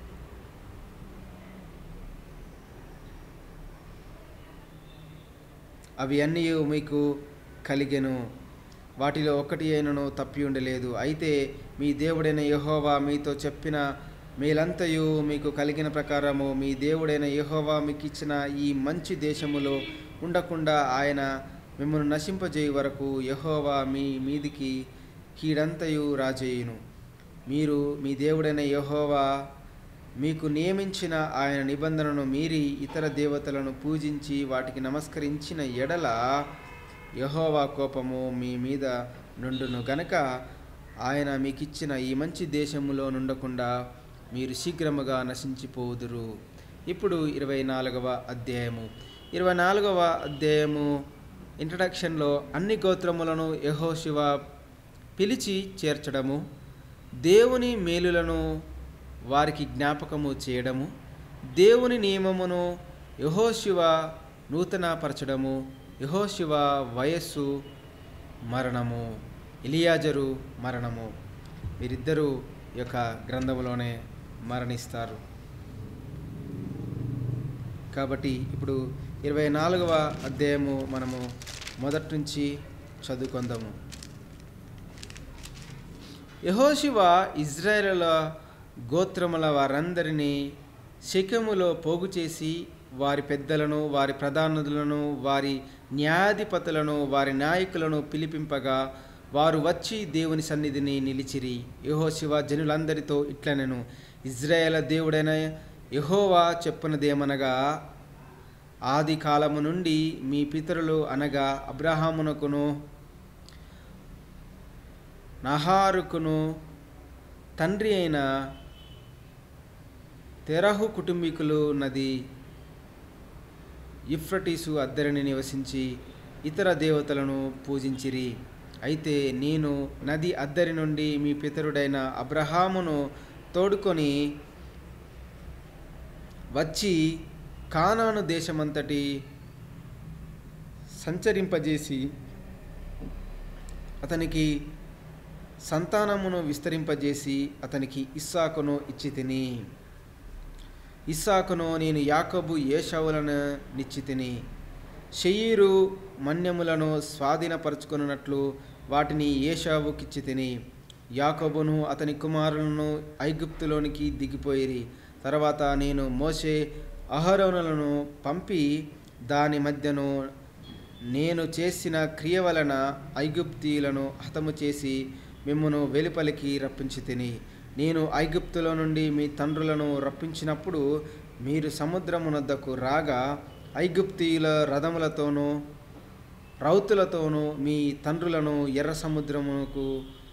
[SPEAKER 1] అవి అన్నీ మీకు కలిగెను వాటిలో ఒకటి అయినను తప్పి ఉండలేదు అయితే మీ దేవుడైన యెహోవా మీతో చెప్పిన మేలంతయు మీకు కలిగిన ప్రకారము మీ దేవుడైన యెహోవా మీకు ఇచ్చిన ఈ మంచి దేశములో ఉండకుండా ఆయన మిమ్మల్ని నశింపజేయ వరకు యెహోవా మీ మీదికి కీడంతయు రాజేయును మీరు మీ దేవుడైన యెహోవా మీకు నియమించిన ఆయన నిబంధనను మీరి ఇతర దేవతలను పూజించి వాటికి నమస్కరించిన ఎడల యెహోవా కోపము మీ మీద నుండును గనక ఆయన మీకిచ్చిన ఈ మంచి దేశములో నుండకుండా మీరు శీఘ్రముగా నశించిపోదురు ఇప్పుడు ఇరవై నాలుగవ అధ్యాయము ఇరవై నాలుగవ అధ్యాయము ఇంట్రడక్షన్లో అన్ని గోత్రములను యెహోశివ పిలిచి చేర్చడము దేవుని మేలులను వారికి జ్ఞాపకము చేయడము దేవుని నియమమును యహోశివ నూతనపరచడము యహోశివ వయస్సు మరణము ఇలియాజరు మరణము వీరిద్దరూ ఈ యొక్క గ్రంథములోనే మరణిస్తారు కాబట్టి ఇప్పుడు ఇరవై నాలుగవ అధ్యాయము మనము మొదటి నుంచి చదువుకుందాము యహోశివ ఇజ్రాయేలుల గోత్రముల వారందరినీ శకెములో పోగు చేసి వారి పెద్దలను వారి ప్రధానులను వారి న్యాయాధిపతులను వారి నాయకులను పిలిపింపగా వారు వచ్చి దేవుని సన్నిధిని నిలిచిరి యహోశివ జనులందరితో ఇట్లనెను ఇజ్రాయేల దేవుడైన యహోవా చెప్పునదేమనగా ఆది కాలము నుండి మీ పితరులు అనగా అబ్రహామునకును నహారుకును తండ్రి అయిన తెరహు కుటుంబీకులు నది ఇఫ్రటీసు అద్దరిని నివసించి ఇతర దేవతలను పూజించిరి అయితే నేను నది అద్దరి నుండి మీ పితరుడైన అబ్రహామును తోడుకొని వచ్చి కానాను దేశమంతటి సంచరింపజేసి అతనికి సంతానమును విస్తరింపజేసి అతనికి ఇస్సాకును ఇచ్చి తిని ఇస్సాకును నేను యాకబు ఏషవులను నిచ్చి తిని షెయ్యీరు మన్యములను స్వాధీనపరుచుకున్నట్లు వాటిని ఏషావుకిచ్చి తిని యాకబును అతని కుమారులను ఐగుప్తులోనికి దిగిపోయిరి తర్వాత నేను మోసే అహరోనులను పంపి దాని మధ్యను నేను చేసిన క్రియ వలన ఐగుప్తీయులను హతము చేసి మిమ్మను వెలుపలికి రప్పించి తిని నేను ఐగుప్తులో నుండి మీ తండ్రులను రప్పించినప్పుడు మీరు సముద్రమునొద్దకు రాగా ఐగుప్తీయుల రథములతోనూ రౌతులతోనూ మీ తండ్రులను ఎర్ర సముద్రమునకు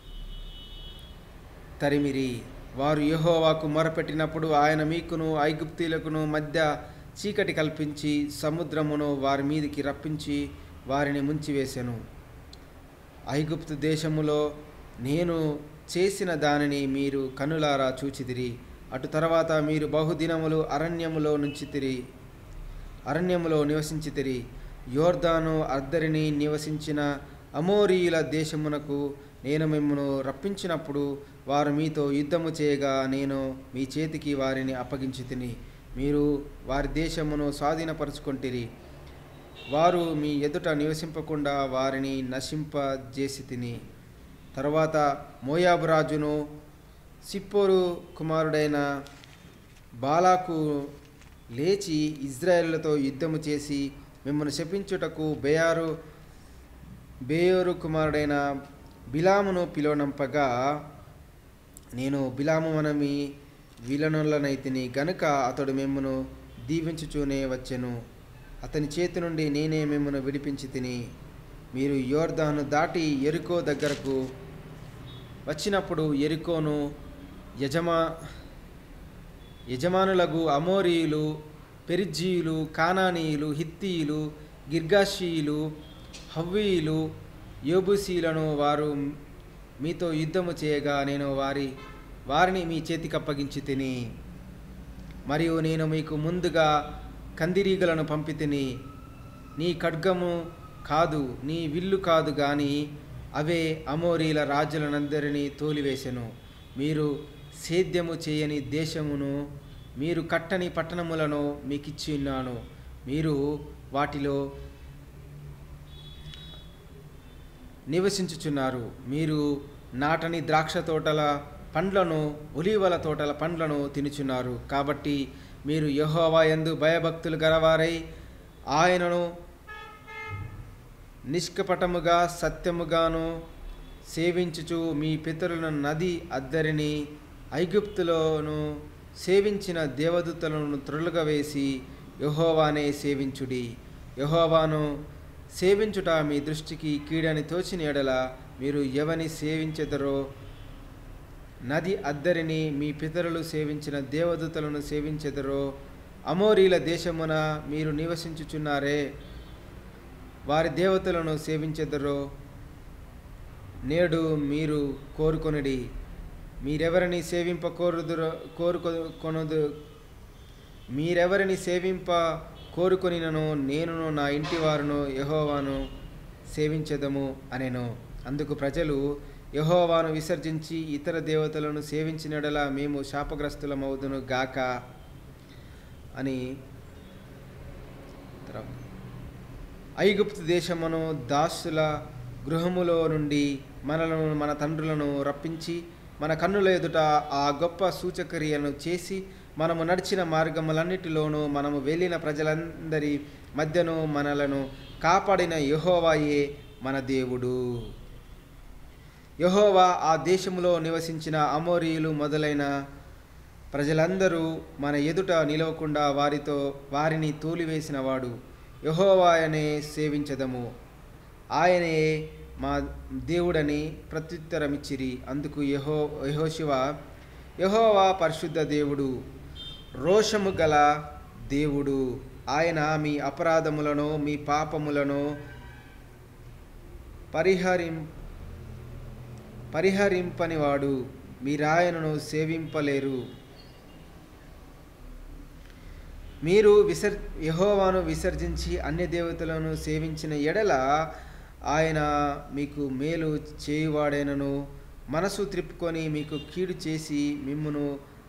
[SPEAKER 1] తరిమిరి వారు యెహోవాకు మొరపెట్టినప్పుడు ఆయన మీకును ఐగుప్తీయులకును మధ్య చీకటి కల్పించి సముద్రమును వారి మీదికి రప్పించి వారిని ముంచివేశాను ఐగుప్తు దేశములో నేను చేసిన దానిని మీరు కనులారా చూచిదిరి అటు తర్వాత మీరు బహుదినములు అరణ్యములో నుంచితిరి అరణ్యములో నివసించితిరి యోర్దాను అద్దరిని నివసించిన అమోరీయుల దేశమునకు నేను మిమ్మను రప్పించినప్పుడు వారు మీతో యుద్ధము చేయగా నేను మీ చేతికి వారిని అప్పగించి తిని మీరు వారి దేశమును స్వాధీనపరుచుకొంటిరి వారు మీ ఎదుట నివసింపకుండా వారిని నశింపజేసి తిని తర్వాత మోయాబు రాజును సిప్పోరు కుమారుడైన బాలాకు లేచి ఇజ్రాయేళ్లతో యుద్ధము చేసి మిమ్మల్ని శపించుటకు బేయారు బేయోరు కుమారుడైన బిలామును పిలువనంపగా నేను బిలాము మనమి విలనులనైతిని గనుక అతడు మిమ్మను దీవించుచూనే వచ్చెను అతని చేతి నుండి నేనే మిమ్మను విడిపించి తిని మీరు యోర్దాను దాటి ఎరుకో దగ్గరకు వచ్చినప్పుడు ఎరుకోను యజమా యజమానులకు అమోరీయులు పెరిజ్జీయులు కానానీయులు హిత్తీయులు గిర్గాషీయులు హవ్వీయులు యోబుసీలను వారు మీతో యుద్ధము చేయగా నేను వారి వారిని మీ చేతికి అప్పగించి తిని మరియు నేను మీకు ముందుగా కందిరీగలను పంపి తిని నీ ఖడ్గము కాదు నీ విల్లు కాదు గాని అవే అమోరీల రాజులనందరినీ తోలివేసెను మీరు సేద్యము చేయని దేశమును మీరు కట్టని పట్టణములను మీకిచ్చి ఉన్నాను మీరు వాటిలో నివసించుచున్నారు మీరు నాటని ద్రాక్ష తోటల పండ్లను ఒలీవల తోటల పండ్లను తినుచున్నారు కాబట్టి మీరు యెహోవా యందు భయభక్తులు గలవారై ఆయనను నిష్కపటముగా సత్యముగాను సేవించుచు మీ పితరులను నది అద్దరిని ఐగుప్తులోను సేవించిన దేవదూతలను త్రులుగా వేసి యహోవానే సేవించుడి యహోవాను సేవించుట మీ దృష్టికి కీడని తోచిన ఎడల మీరు ఎవని సేవించెదరో నది అద్దరిని మీ పితరులు సేవించిన దేవదూతలను సేవించెదరో అమోరీల దేశమున మీరు నివసించుచున్నారే వారి దేవతలను సేవించెదరో నేడు మీరు కోరుకొనిడి మీరెవరిని సేవింప కోరుదురో కోరుకొనదు మీరెవరిని సేవింప కోరుకొనినను నేనును నా ఇంటి వారును యహోవాను సేవించదము అనెను అందుకు ప్రజలు యహోవాను విసర్జించి ఇతర దేవతలను సేవించినడలా మేము శాపగ్రస్తులమవుదును గాక అని తర్వాత ఐగుప్తు దేశమును దాసుల గృహములో నుండి మనలను మన తండ్రులను రప్పించి మన కన్నుల ఎదుట ఆ గొప్ప సూచక్రియలను చేసి మనము నడిచిన మార్గములన్నిటిలోనూ మనము వెళ్ళిన ప్రజలందరి మధ్యను మనలను కాపాడిన యెహోవాయే మన దేవుడు యెహోవా ఆ దేశములో నివసించిన అమోరీయులు మొదలైన ప్రజలందరూ మన ఎదుట నిలవకుండా వారితో వారిని తోలివేసినవాడు యహోవాయనే సేవించదము ఆయనే మా దేవుడని ప్రత్యుత్తరమిచ్చిరి అందుకు యహో యహోశివ యహోవా పరిశుద్ధ దేవుడు రోషము గల దేవుడు ఆయన మీ అపరాధములను మీ పాపములను పరిహరిం పరిహరింపనివాడు మీరాయనను సేవింపలేరు మీరు విసర్ యహోవాను విసర్జించి అన్య దేవతలను సేవించిన ఎడల ఆయన మీకు మేలు చేయువాడైనను మనసు త్రిప్పుకొని మీకు కీడు చేసి మిమ్మును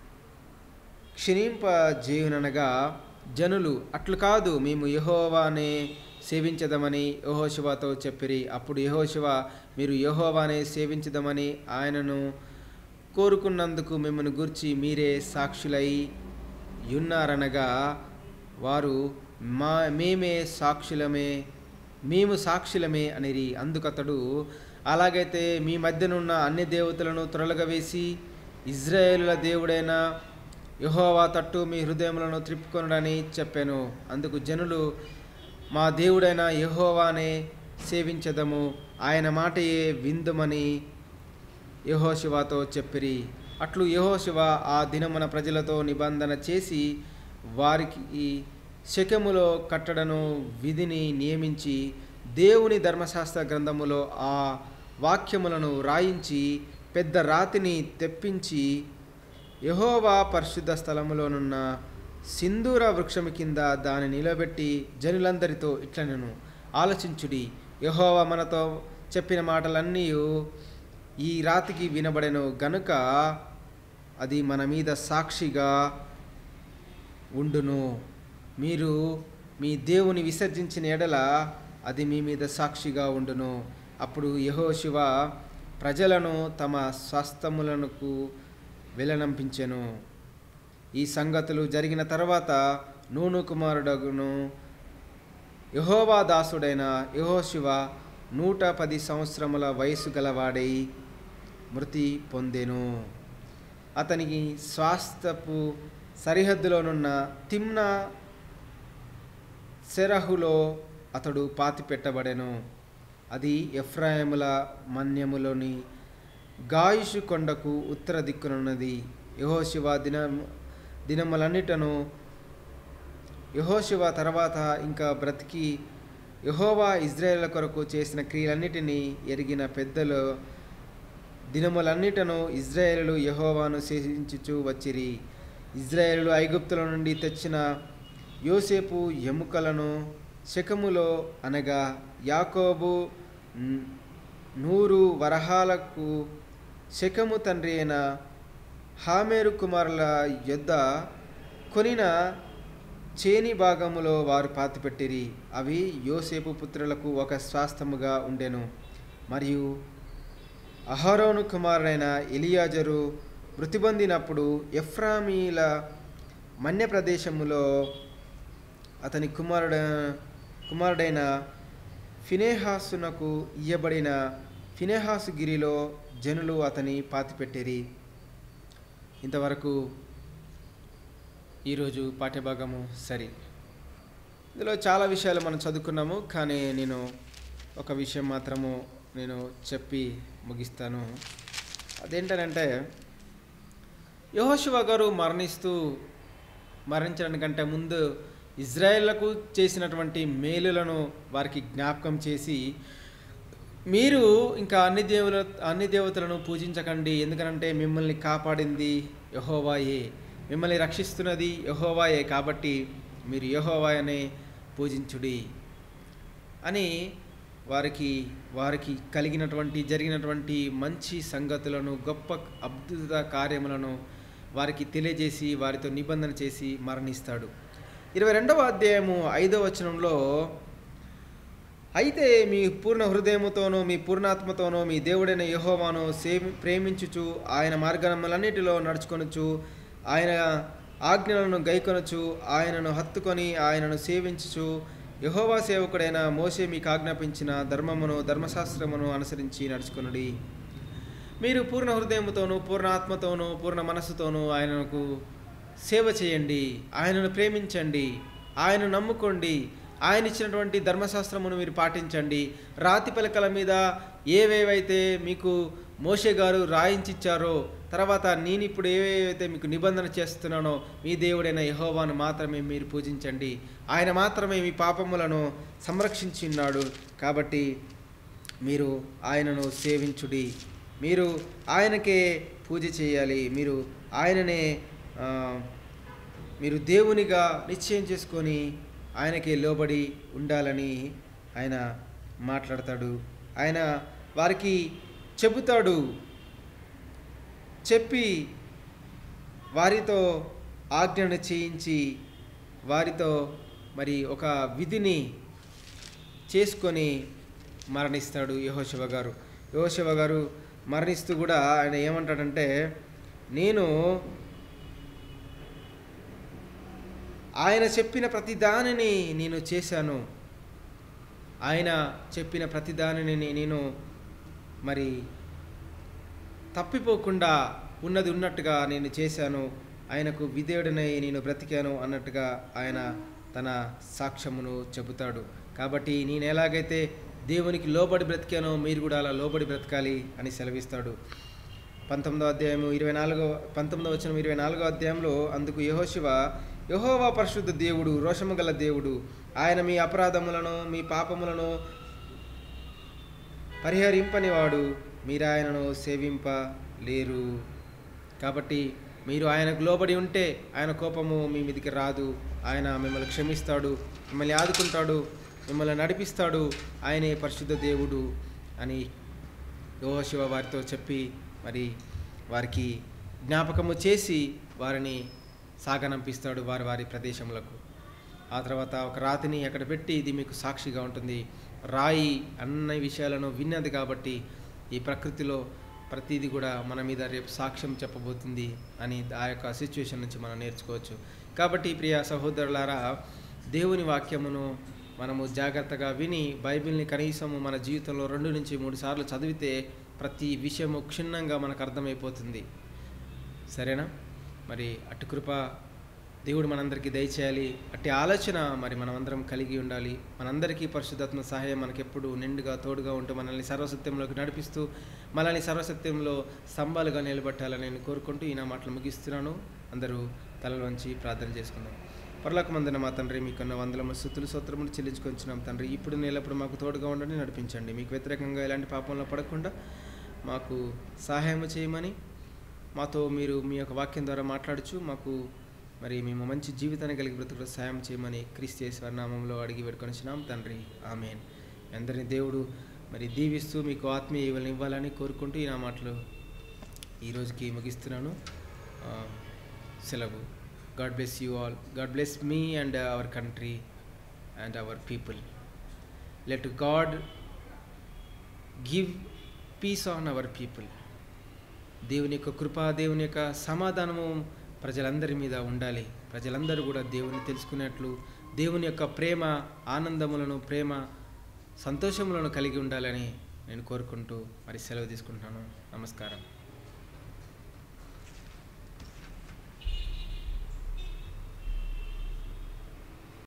[SPEAKER 1] క్షీణింపజేయుననగా జనులు అట్లు కాదు మేము యహోవానే సేవించదమని యహోశివతో చెప్పిరి అప్పుడు యహోశివ మీరు యహోవానే సేవించదమని ఆయనను కోరుకున్నందుకు మిమ్మల్ని గుర్చి మీరే సాక్షులై ఉన్నారనగా వారు మా మేమే సాక్షులమే మేము సాక్షులమే అనిరి అందుకతడు అలాగైతే మీ మధ్యనున్న అన్ని దేవతలను త్వరలుగవేసి ఇజ్రాయేలుల దేవుడైన యహోవా తట్టు మీ హృదయములను త్రిప్పుకొనడని చెప్పాను అందుకు జనులు మా దేవుడైన యహోవానే సేవించదము ఆయన మాటయే విందుమని యహోశివతో చెప్పిరి అట్లు యహోశివ ఆ దినమున ప్రజలతో నిబంధన చేసి వారికి శకములో కట్టడను విధిని నియమించి దేవుని ధర్మశాస్త్ర గ్రంథములో ఆ వాక్యములను రాయించి పెద్ద రాతిని తెప్పించి యహోవా పరిశుద్ధ స్థలములోనున్న సింధూర వృక్షము కింద దాన్ని నిలబెట్టి జనులందరితో ఇట్లనెను ఆలోచించుడి యహోవా మనతో చెప్పిన మాటలన్నీ ఈ రాతికి వినబడెను గనుక అది మన మీద సాక్షిగా ఉండును మీరు మీ దేవుని విసర్జించిన ఎడల అది మీ మీద సాక్షిగా ఉండును అప్పుడు యెహోషువ ప్రజలను తమ స్వస్థములకు వెలనంపించెను ఈ సంగతులు జరిగిన తర్వాత నూను కుమారుడగును యహోవా దాసుడైన యహోశివ నూట పది సంవత్సరముల వయసు గలవాడై మృతి పొందెను అతనికి స్వాస్థపు సరిహద్దులోనున్న తిమ్నా సెరహులో అతడు పాతిపెట్టబడెను అది ఎఫ్రాయిముల మన్యములోని గాయుషు కొండకు ఉత్తర దిక్కునున్నది యహోశివ దిన దినములన్నిటను యహోశివ తర్వాత ఇంకా బ్రతికి యహోవా ఇజ్రాయేల్ కొరకు చేసిన క్రియలన్నిటినీ ఎరిగిన పెద్దలు దినములన్నిటను ఇజ్రాయేలు యహోవాను సేవించుచూ వచ్చిరి ఇజ్రాయేలు ఐగుప్తుల నుండి తెచ్చిన యోసేపు ఎముకలను శకములో అనగా యాకోబు న్- నూరు వరహాలకు శకము తండ్రి అయిన హామేరు కుమారుల యొద్ద కొనిన చేని భాగములో వారు పాతిపెట్టిరి అవి యోసేపు పుత్రులకు ఒక స్వాస్థముగా ఉండెను మరియు అహరోను కుమారుడైన ఎలియాజరు మృతి పొందినప్పుడు ఎఫ్రామీల మన్య ప్రదేశములో అతని కుమారుడ కుమారుడైన ఫినేహాసునకు ఇయ్యబడిన ఫినేహాసు గిరిలో జనులు అతని పాతిపెట్టిరి ఇంతవరకు ఈరోజు పాఠ్యభాగము సరి ఇందులో చాలా విషయాలు మనం చదువుకున్నాము కానీ నేను ఒక విషయం మాత్రము నేను చెప్పి ముగిస్తాను అదేంటనంటే యహోశివ గారు మరణిస్తూ మరణించడానికంటే ముందు ఇజ్రాయేళ్లకు చేసినటువంటి మేలులను వారికి జ్ఞాపకం చేసి మీరు ఇంకా అన్ని దేవుల అన్ని దేవతలను పూజించకండి ఎందుకనంటే మిమ్మల్ని కాపాడింది యహోవాయే మిమ్మల్ని రక్షిస్తున్నది యహోవాయే కాబట్టి మీరు యహోవాయనే పూజించుడి అని వారికి వారికి కలిగినటువంటి జరిగినటువంటి మంచి సంగతులను గొప్ప అద్భుత కార్యములను వారికి తెలియజేసి వారితో నిబంధన చేసి మరణిస్తాడు ఇరవై రెండవ అధ్యాయము ఐదవ వచనంలో అయితే మీ పూర్ణ హృదయముతోనూ మీ పూర్ణాత్మతోనూ మీ దేవుడైన యెహోవాను సేవి ప్రేమించుచు ఆయన మార్గములన్నిటిలో నడుచుకొనుచు ఆయన ఆజ్ఞలను గైకొనుచు ఆయనను హత్తుకొని ఆయనను సేవించుచు యెహోవా సేవకుడైన మోసే మీకు ఆజ్ఞాపించిన ధర్మమును ధర్మశాస్త్రమును అనుసరించి నడుచుకొనుడి మీరు పూర్ణ హృదయముతోనూ పూర్ణ ఆత్మతోనూ పూర్ణ మనస్సుతోనూ ఆయనకు సేవ చేయండి ఆయనను ప్రేమించండి ఆయన నమ్ముకోండి ఆయన ఇచ్చినటువంటి ధర్మశాస్త్రమును మీరు పాటించండి రాతి పలకల మీద ఏవేవైతే మీకు మోషే గారు రాయించిచ్చారో తర్వాత నేను ఇప్పుడు ఏవేవైతే మీకు నిబంధన చేస్తున్నానో మీ దేవుడైన యహోవాను మాత్రమే మీరు పూజించండి ఆయన మాత్రమే మీ పాపములను సంరక్షించున్నాడు కాబట్టి మీరు ఆయనను సేవించుడి మీరు ఆయనకే పూజ చేయాలి మీరు ఆయననే ఆ, మీరు దేవునిగా నిశ్చయం చేసుకొని ఆయనకే లోబడి ఉండాలని ఆయన మాట్లాడతాడు ఆయన వారికి చెబుతాడు చెప్పి వారితో ఆజ్ఞను చేయించి వారితో మరి ఒక విధిని చేసుకొని మరణిస్తాడు యహోశివ గారు యహోశివ గారు మరణిస్తూ కూడా ఆయన ఏమంటాడంటే నేను ఆయన చెప్పిన ప్రతి దానిని నేను చేశాను ఆయన చెప్పిన ప్రతి దానిని నేను మరి తప్పిపోకుండా ఉన్నది ఉన్నట్టుగా నేను చేశాను ఆయనకు విధేయుడనై నేను బ్రతికాను అన్నట్టుగా ఆయన తన సాక్ష్యమును చెబుతాడు కాబట్టి నేను ఎలాగైతే దేవునికి లోబడి బ్రతికానో మీరు కూడా అలా లోబడి బ్రతకాలి అని సెలవిస్తాడు పంతొమ్మిదో అధ్యాయము ఇరవై నాలుగో పంతొమ్మిదో వచ్చిన ఇరవై నాలుగో అధ్యాయంలో అందుకు యహోశివ యహోవా పరిశుద్ధ దేవుడు రోషము గల దేవుడు ఆయన మీ అపరాధములను మీ పాపములను పరిహరింపనివాడు మీరు ఆయనను సేవింపలేరు కాబట్టి మీరు ఆయనకు లోబడి ఉంటే ఆయన కోపము మీ మీదికి రాదు ఆయన మిమ్మల్ని క్షమిస్తాడు మిమ్మల్ని ఆదుకుంటాడు మిమ్మల్ని నడిపిస్తాడు ఆయనే పరిశుద్ధ దేవుడు అని యోశివ వారితో చెప్పి మరి వారికి జ్ఞాపకము చేసి వారిని సాగనంపిస్తాడు వారి వారి ప్రదేశములకు ఆ తర్వాత ఒక రాతిని అక్కడ పెట్టి ఇది మీకు సాక్షిగా ఉంటుంది రాయి అన్ని విషయాలను విన్నది కాబట్టి ఈ ప్రకృతిలో ప్రతిదీ కూడా మన మీద రేపు సాక్ష్యం చెప్పబోతుంది అని ఆ యొక్క సిచ్యువేషన్ నుంచి మనం నేర్చుకోవచ్చు కాబట్టి ప్రియ సహోదరులారా దేవుని వాక్యమును మనము జాగ్రత్తగా విని బైబిల్ని కనీసము మన జీవితంలో రెండు నుంచి మూడు సార్లు చదివితే ప్రతి విషయము క్షుణ్ణంగా మనకు అర్థమైపోతుంది సరేనా మరి అటు కృప దేవుడు మనందరికీ దయచేయాలి అట్టి ఆలోచన మరి మనమందరం కలిగి ఉండాలి మనందరికీ పరిశుద్ధాత్మ సహాయం మనకెప్పుడు నిండుగా తోడుగా ఉంటూ మనల్ని సర్వసత్యంలోకి నడిపిస్తూ మనల్ని సర్వసత్యంలో స్తంభాలుగా నిలబెట్టాలని నేను కోరుకుంటూ ఈ నా మాటలు ముగిస్తున్నాను అందరూ తలలోంచి ప్రార్థన చేసుకుందాం పరలోకమందున మా తండ్రి మీకున్న వందల స్థుతులు సూత్రములు చెల్లించుకొంచున్నాం తండ్రి ఇప్పుడు నేలప్పుడు మాకు తోడుగా ఉండండి నడిపించండి మీకు వ్యతిరేకంగా ఎలాంటి పాపంలో పడకుండా మాకు సహాయం చేయమని మాతో మీరు మీ యొక్క వాక్యం ద్వారా మాట్లాడుచు మాకు మరి మేము మంచి జీవితాన్ని కలిగి బ్రతుకు సాయం చేయమని క్రీస్తేశ్వర నామంలో అడిగి పెట్టుకొనిచ్చినాం తండ్రి ఆమెన్ అందరిని దేవుడు మరి దీవిస్తూ మీకు ఆత్మీయ ఈవెల్ని ఇవ్వాలని కోరుకుంటూ ఈ నా మాటలు ఈ రోజుకి ముగిస్తున్నాను ఆ, సెలవు God bless you all God bless me and our country and our people let God give peace on our people దేవుని యొక్క కృప దేవుని యొక్క సమాధానము ప్రజలందరి మీద ఉండాలి ప్రజలందరూ కూడా దేవుని తెలుసుకునేట్లు దేవుని యొక్క ప్రేమ ఆనందములను ప్రేమ సంతోషములను కలిగి ఉండాలని నేను కోరుకుంటూ మరి సెలవు తీసుకుంటున్నాను నమస్కారం